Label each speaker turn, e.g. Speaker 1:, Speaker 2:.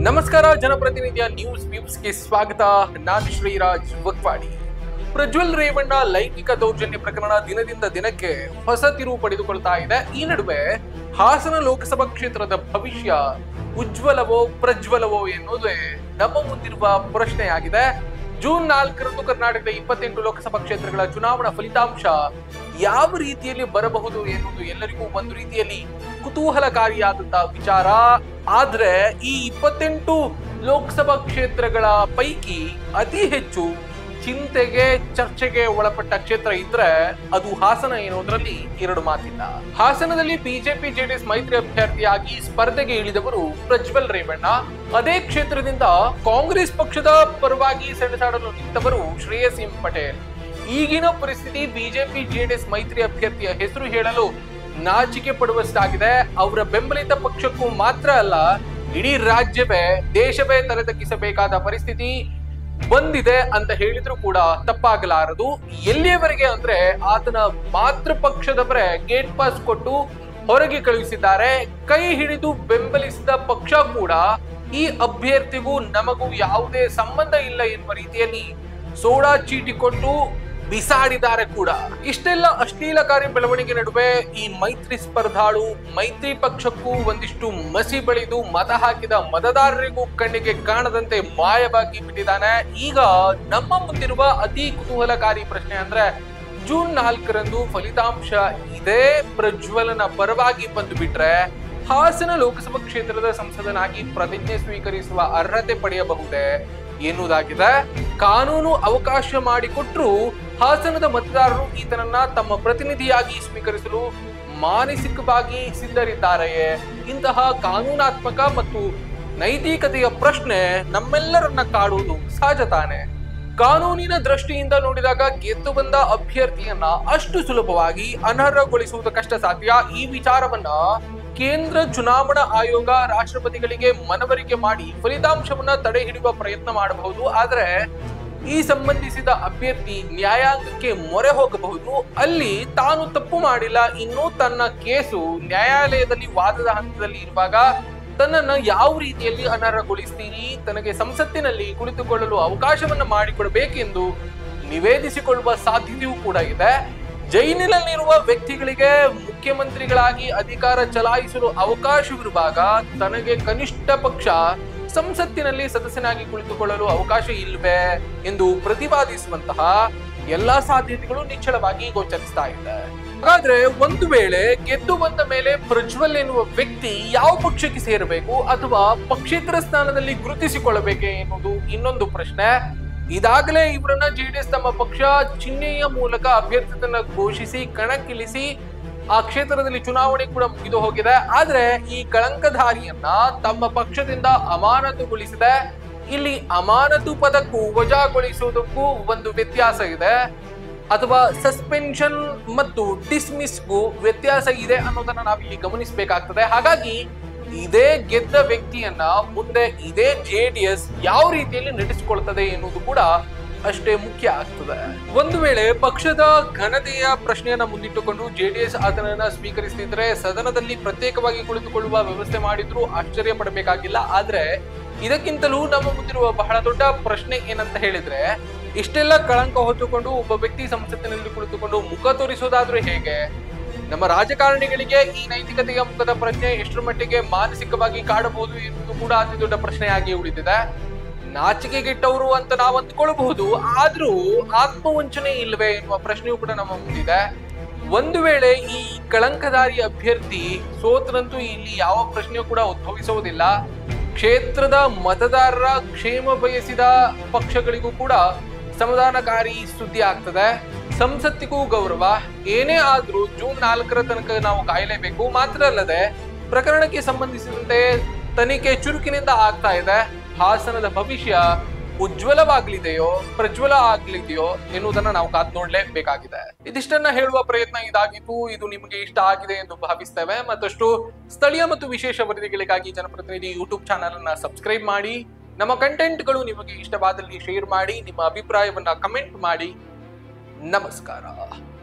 Speaker 1: ನಮಸ್ಕಾರ ಜನಪ್ರತಿನಿಧಿಯ ನ್ಯೂಸ್ ವ್ಯೂಸ್ಗೆ ಸ್ವಾಗತ ನಾನು ಶ್ರೀರಾಜ್ ವಕ್ವಾಡಿ ಪ್ರಜ್ವಲ್ ರೇವಣ್ಣ ಲೈಂಗಿಕ ದೌರ್ಜನ್ಯ ಪ್ರಕರಣ ದಿನದಿಂದ ದಿನಕ್ಕೆ ಹೊಸ ತಿರುವು ಪಡೆದುಕೊಳ್ತಾ ಇದೆ ಈ ನಡುವೆ ಹಾಸನ ಲೋಕಸಭಾ ಕ್ಷೇತ್ರದ ಭವಿಷ್ಯ ಉಜ್ವಲವೋ ಪ್ರಜ್ವಲವೋ ಎನ್ನುವುದೇ ನಮ್ಮ ಮುಂದಿರುವ ಪ್ರಶ್ನೆಯಾಗಿದೆ ಜೂನ್ ನಾಲ್ಕರಂದು ಕರ್ನಾಟಕದ ಇಪ್ಪತ್ತೆಂಟು ಲೋಕಸಭಾ ಕ್ಷೇತ್ರಗಳ ಚುನಾವಣಾ ಫಲಿತಾಂಶ ಯಾವ ರೀತಿಯಲ್ಲಿ ಬರಬಹುದು ಎನ್ನುವುದು ಎಲ್ಲರಿಗೂ ಒಂದು ರೀತಿಯಲ್ಲಿ ಕುತೂಹಲಕಾರಿಯಾದಂತಹ ವಿಚಾರ ಆದ್ರೆ ಈ ಇಪ್ಪತ್ತೆಂಟು ಲೋಕಸಭಾ ಕ್ಷೇತ್ರಗಳ ಪೈಕಿ ಅತಿ ಹೆಚ್ಚು ಚಿಂತೆಗೆ ಚರ್ಚೆಗೆ ಒಳಪಟ್ಟ ಕ್ಷೇತ್ರ ಇದ್ರೆ ಅದು ಹಾಸನ ಎನ್ನುವುದರಲ್ಲಿ ಎರಡು ಮಾತಿಲ್ಲ ಹಾಸನದಲ್ಲಿ ಬಿಜೆಪಿ ಜೆಡಿಎಸ್ ಮೈತ್ರಿ ಅಭ್ಯರ್ಥಿಯಾಗಿ ಸ್ಪರ್ಧೆಗೆ ಇಳಿದವರು ಪ್ರಜ್ವಲ್ ರೇವಣ್ಣ ಅದೇ ಕ್ಷೇತ್ರದಿಂದ ಕಾಂಗ್ರೆಸ್ ಪಕ್ಷದ ಪರವಾಗಿ ಸೆಣಸಾಡಲು ನಿಂತವರು ಶ್ರೇಯಸ್ ಎಂ ಪಟೇಲ್ ಈಗಿನ ಪರಿಸ್ಥಿತಿ ಬಿಜೆಪಿ ಜೆಡಿಎಸ್ ಮೈತ್ರಿ ಅಭ್ಯರ್ಥಿಯ ಹೆಸರು ಹೇಳಲು ನಾಚಿಕೆ ಪಡುವಷ್ಟಾಗಿದೆ ಅವರ ಬೆಂಬಲಿತ ಪಕ್ಷಕ್ಕೂ ಮಾತ್ರ ಅಲ್ಲ ಇಡೀ ರಾಜ್ಯವೇ ದೇಶವೇ ತಲೆತಗ್ಗಿಸಬೇಕಾದ ಪರಿಸ್ಥಿತಿ ಬಂದಿದೆ ಅಂತ ಹೇಳಿದ್ರು ಕೂಡ ತಪ್ಪಾಗಲಾರದು ಎಲ್ಲಿಯವರೆಗೆ ಅಂದ್ರೆ ಆತನ ಮಾತೃ ಪಕ್ಷದವರೇ ಗೇಟ್ ಪಾಸ್ ಕೊಟ್ಟು ಹೊರಗೆ ಕಳುಹಿಸಿದ್ದಾರೆ ಕೈ ಹಿಡಿದು ಬೆಂಬಲಿಸಿದ ಪಕ್ಷ ಕೂಡ ಈ ಅಭ್ಯರ್ಥಿಗೂ ನಮಗೂ ಯಾವುದೇ ಸಂಬಂಧ ಇಲ್ಲ ಎನ್ನುವ ರೀತಿಯಲ್ಲಿ ಸೋಡಾ ಚೀಟಿ ಕೊಟ್ಟು ಬಿಸಾಡಿದ್ದಾರೆ ಕೂಡ ಇಷ್ಟೆಲ್ಲ ಅಶ್ಲೀಲಕಾರಿ ಬೆಳವಣಿಗೆ ನಡುವೆ ಈ ಮೈತ್ರಿ ಸ್ಪರ್ಧಾಳು ಮೈತ್ರಿ ಪಕ್ಷಕ್ಕೂ ಒಂದಿಷ್ಟು ಮಸಿ ಬಳಿದು ಮತ ಹಾಕಿದ ಮತದಾರರಿಗೂ ಕಣ್ಣಿಗೆ ಕಾಣದಂತೆ ಮಾಯವಾಗಿ ಬಿಟ್ಟಿದ್ದಾನೆ ಈಗ ನಮ್ಮ ಮುಂದಿರುವ ಅತಿ ಕುತೂಹಲಕಾರಿ ಪ್ರಶ್ನೆ ಅಂದ್ರೆ ಜೂನ್ ನಾಲ್ಕರಂದು ಫಲಿತಾಂಶ ಇದೇ ಪ್ರಜ್ವಲನ ಪರವಾಗಿ ಬಂದು ಬಿಟ್ರೆ ಹಾಸನ ಲೋಕಸಭಾ ಕ್ಷೇತ್ರದ ಸಂಸದನಾಗಿ ಪ್ರತಿಜ್ಞೆ ಸ್ವೀಕರಿಸುವ ಅರ್ಹತೆ ಪಡೆಯಬಹುದೇ ಎನ್ನುವುದಾಗಿದೆ ಕಾನೂನು ಅವಕಾಶ ಮಾಡಿಕೊಟ್ರು ಹಾಸನದ ಮತದಾರರು ಈತನನ್ನ ತಮ್ಮ ಪ್ರತಿನಿಧಿಯಾಗಿ ಸ್ವೀಕರಿಸಲು ಮಾನಸಿಕವಾಗಿ ಸಿದ್ಧರಿದ್ದಾರೆಯೇ ಇಂತಹ ಕಾನೂನಾತ್ಮಕ ಮತ್ತು ನೈತಿಕತೆಯ ಪ್ರಶ್ನೆ ನಮ್ಮೆಲ್ಲರನ್ನ ಕಾಡುವುದು ಸಹಜ ತಾನೆ ಕಾನೂನಿನ ದೃಷ್ಟಿಯಿಂದ ನೋಡಿದಾಗ ಗೆದ್ದು ಬಂದ ಅಭ್ಯರ್ಥಿಯನ್ನ ಅಷ್ಟು ಸುಲಭವಾಗಿ ಅನರ್ಹಗೊಳಿಸುವುದು ಕಷ್ಟ ಸಾಧ್ಯ ಈ ವಿಚಾರವನ್ನ ಕೇಂದ್ರ ಚುನಾವಣಾ ಆಯೋಗ ರಾಷ್ಟ್ರಪತಿಗಳಿಗೆ ಮನವರಿಕೆ ಮಾಡಿ ಫಲಿತಾಂಶವನ್ನ ತಡೆ ಹಿಡಿಯುವ ಪ್ರಯತ್ನ ಮಾಡಬಹುದು ಆದರೆ ಈ ಸಂಬಂಧಿಸಿದ ಅಭ್ಯರ್ಥಿ ನ್ಯಾಯಾಂಗಕ್ಕೆ ಮೊರೆ ಹೋಗಬಹುದು ಅಲ್ಲಿ ತಾನು ತಪ್ಪು ಮಾಡಿಲ್ಲ ಇನ್ನು ತನ್ನ ಕೇಸು ನ್ಯಾಯಾಲಯದಲ್ಲಿ ವಾದದ ಹಂತದಲ್ಲಿ ಇರುವಾಗ ತನ್ನನ್ನ ಯಾವ ರೀತಿಯಲ್ಲಿ ಅನರ್ಹಗೊಳಿಸ್ತೀರಿ ತನಗೆ ಸಂಸತ್ತಿನಲ್ಲಿ ಕುಳಿತುಕೊಳ್ಳಲು ಅವಕಾಶವನ್ನ ಮಾಡಿಕೊಡಬೇಕೆಂದು ನಿವೇದಿಸಿಕೊಳ್ಳುವ ಸಾಧ್ಯತೆಯೂ ಕೂಡ ಇದೆ ಜೈಲಿನಲ್ಲಿರುವ ವ್ಯಕ್ತಿಗಳಿಗೆ ಮುಖ್ಯಮಂತ್ರಿಗಳಾಗಿ ಅಧಿಕಾರ ಚಲಾಯಿಸಲು ಅವಕಾಶವಿರುವಾಗ ತನಗೆ ಕನಿಷ್ಠ ಪಕ್ಷ ಸಂಸತ್ತಿನಲ್ಲಿ ಸದಸ್ಯನಾಗಿ ಕುಳಿತುಕೊಳ್ಳಲು ಅವಕಾಶ ಇಲ್ವೇ ಎಂದು ಪ್ರತಿಪಾದಿಸುವಂತಹ ಎಲ್ಲಾ ಸಾಧ್ಯತೆಗಳು ನಿಚ್ಚಳವಾಗಿ ಗೋಚರಿಸ್ತಾ ಇದೆ ಹಾಗಾದ್ರೆ ಒಂದು ವೇಳೆ ಗೆದ್ದು ಬಂದ ಮೇಲೆ ಪ್ರಜ್ವಲ್ ಎನ್ನುವ ವ್ಯಕ್ತಿ ಯಾವ ಪಕ್ಷಕ್ಕೆ ಸೇರಬೇಕು ಅಥವಾ ಪಕ್ಷೇತರ ಸ್ಥಾನದಲ್ಲಿ ಗುರುತಿಸಿಕೊಳ್ಳಬೇಕೆ ಎನ್ನುವುದು ಇನ್ನೊಂದು ಪ್ರಶ್ನೆ ಇದಾಗಲೇ ಇವರನ್ನ ಜೆಡಿಎಸ್ ತಮ್ಮ ಪಕ್ಷ ಚಿಹ್ನೆಯ ಮೂಲಕ ಅಭ್ಯರ್ಥಿತನ ಘೋಷಿಸಿ ಕಣಕ್ಕಿಳಿಸಿ ಆ ಕ್ಷೇತ್ರದಲ್ಲಿ ಚುನಾವಣೆ ಕೂಡ ಮುಗಿದು ಹೋಗಿದೆ ಆದ್ರೆ ಈ ಕಳಂಕಧಾರಿಯನ್ನ ತಮ್ಮ ಪಕ್ಷದಿಂದ ಅಮಾನತುಗೊಳಿಸಿದೆ ಇಲ್ಲಿ ಅಮಾನತು ಪದಕ್ಕೂ ವಜಾಗೊಳಿಸುವುದಕ್ಕೂ ಒಂದು ವ್ಯತ್ಯಾಸ ಇದೆ ಅಥವಾ ಸಸ್ಪೆನ್ಷನ್ ಮತ್ತು ಡಿಸ್ಮಿಸ್ಗೂ ವ್ಯತ್ಯಾಸ ಇದೆ ಅನ್ನೋದನ್ನ ನಾವಿಲ್ಲಿ ಗಮನಿಸಬೇಕಾಗ್ತದೆ ಹಾಗಾಗಿ ಇದೇ ಗೆದ್ದ ವ್ಯಕ್ತಿಯನ್ನ ಮುಂದೆ ಇದೇ ಜೆಡಿಎಸ್ ಯಾವ ರೀತಿಯಲ್ಲಿ ನಡೆಸಿಕೊಳ್ತದೆ ಎನ್ನುವುದು ಕೂಡ ಅಷ್ಟೇ ಮುಖ್ಯ ಆಗ್ತದೆ ಒಂದು ವೇಳೆ ಪಕ್ಷದ ಘನತೆಯ ಪ್ರಶ್ನೆಯನ್ನ ಮುಂದಿಟ್ಟುಕೊಂಡು ಜೆಡಿಎಸ್ ಆತನನ್ನ ಸ್ವೀಕರಿಸಿದ್ರೆ ಸದನದಲ್ಲಿ ಪ್ರತ್ಯೇಕವಾಗಿ ಕುಳಿತುಕೊಳ್ಳುವ ವ್ಯವಸ್ಥೆ ಮಾಡಿದ್ರು ಆಶ್ಚರ್ಯ ಪಡಬೇಕಾಗಿಲ್ಲ ಆದ್ರೆ ಇದಕ್ಕಿಂತಲೂ ನಮ್ಮ ಮುಂದಿರುವ ಬಹಳ ದೊಡ್ಡ ಪ್ರಶ್ನೆ ಏನಂತ ಹೇಳಿದ್ರೆ ಇಷ್ಟೆಲ್ಲ ಕಳಂಕ ಹೊತ್ತುಕೊಂಡು ಒಬ್ಬ ವ್ಯಕ್ತಿ ಸಂಸತ್ತಿನಲ್ಲಿ ಕುಳಿತುಕೊಂಡು ಮುಖ ತೋರಿಸೋದಾದ್ರೂ ಹೇಗೆ ನಮ್ಮ ರಾಜಕಾರಣಿಗಳಿಗೆ ಈ ನೈತಿಕತೆಯ ಮುಖದ ಪ್ರಶ್ನೆ ಎಷ್ಟರ ಮಟ್ಟಿಗೆ ಮಾನಸಿಕವಾಗಿ ಕಾಡಬಹುದು ಎನ್ನುವುದು ಕೂಡ ಅತಿ ದೊಡ್ಡ ಪ್ರಶ್ನೆಯಾಗಿ ಉಳಿದಿದೆ ನಾಚಿಕೆಗೆಟ್ಟವರು ಅಂತ ನಾವು ಅಂದ್ಕೊಳ್ಬಹುದು ಆದ್ರೂ ಆತ್ಮವಂಚನೆ ಇಲ್ವೇ ಎನ್ನುವ ಪ್ರಶ್ನೆಯೂ ಕೂಡ ನಮ್ಮ ಮುಂದಿದೆ ಒಂದು ವೇಳೆ ಈ ಕಳಂಕಧಾರಿ ಅಭ್ಯರ್ಥಿ ಸೋತರಂತೂ ಇಲ್ಲಿ ಯಾವ ಪ್ರಶ್ನೆಯೂ ಕೂಡ ಉದ್ಭವಿಸುವುದಿಲ್ಲ ಕ್ಷೇತ್ರದ ಮತದಾರರ ಕ್ಷೇಮ ಬಯಸಿದ ಪಕ್ಷಗಳಿಗೂ ಕೂಡ ಸಮಾಧಾನಕಾರಿ ಸುದ್ದಿ ಆಗ್ತದೆ ಸಂಸತ್ತಿಗೂ ಗೌರವ ಏನೇ ಆದ್ರೂ ಜೂನ್ ನಾಲ್ಕರ ತನಕ ನಾವು ಕಾಯಲೇಬೇಕು ಮಾತ್ರ ಅಲ್ಲದೆ ಪ್ರಕರಣಕ್ಕೆ ಸಂಬಂಧಿಸಿದಂತೆ ತನಿಖೆ ಚುರುಕಿನಿಂದ ಆಗ್ತಾ ಇದೆ ಹಾಸನದ ಭವಿಷ್ಯ ಉಜ್ವಲವಾಗ್ಲಿದೆಯೋ ಪ್ರಜ್ವಲ ಆಗ್ಲಿದೆಯೋ ಎನ್ನುವುದನ್ನ ನಾವು ಕಾದ್ ನೋಡ್ಲೇಬೇಕಾಗಿದೆ ಇದಿಷ್ಟನ್ನ ಹೇಳುವ ಪ್ರಯತ್ನ ಇದಾಗಿತ್ತು ಇದು ನಿಮಗೆ ಇಷ್ಟ ಆಗಿದೆ ಎಂದು ಭಾವಿಸ್ತೇವೆ ಮತ್ತಷ್ಟು ಸ್ಥಳೀಯ ಮತ್ತು ವಿಶೇಷ ವರದಿಗಳಿಗಾಗಿ ಜನಪ್ರತಿನಿಧಿ ಯೂಟ್ಯೂಬ್ ಚಾನಲ್ ಅನ್ನ ಸಬ್ಸ್ಕ್ರೈಬ್ ಮಾಡಿ ನಮ್ಮ ಕಂಟೆಂಟ್ಗಳು ನಿಮಗೆ ಇಷ್ಟವಾದಲ್ಲಿ ಶೇರ್ ಮಾಡಿ ನಿಮ್ಮ ಅಭಿಪ್ರಾಯವನ್ನ ಕಮೆಂಟ್ ಮಾಡಿ ನಮಸ್ಕಾರ